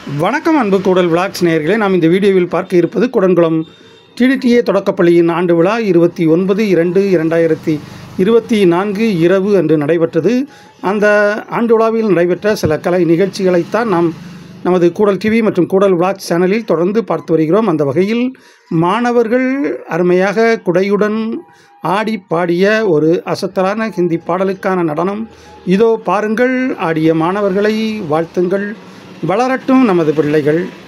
வணக்கம் அன்பு கூடல் விளாக்ஸ் நேயர்களே நாம் இந்த வீடியோவில் பார்க்க இருப்பது குடன்குளம் டிடிடிஏ தொடக்கப்பள்ளியின் ஆண்டு விழா இருபத்தி ஒன்பது இரண்டு இரண்டாயிரத்தி இருபத்தி நான்கு இரவு அன்று நடைபெற்றது அந்த ஆண்டு விழாவில் நடைபெற்ற சில கலை நிகழ்ச்சிகளைத்தான் நாம் நமது கூடல் டிவி மற்றும் கூடல் விளாக்ஸ் சேனலில் தொடர்ந்து பார்த்து வருகிறோம் அந்த வகையில் மாணவர்கள் அருமையாக குடையுடன் ஆடி பாடிய ஒரு அசத்தலான ஹிந்தி பாடலுக்கான நடனம் இதோ பாருங்கள் ஆடிய மாணவர்களை வாழ்த்துங்கள் வளரட்டும் நமது பிள்ளைகள்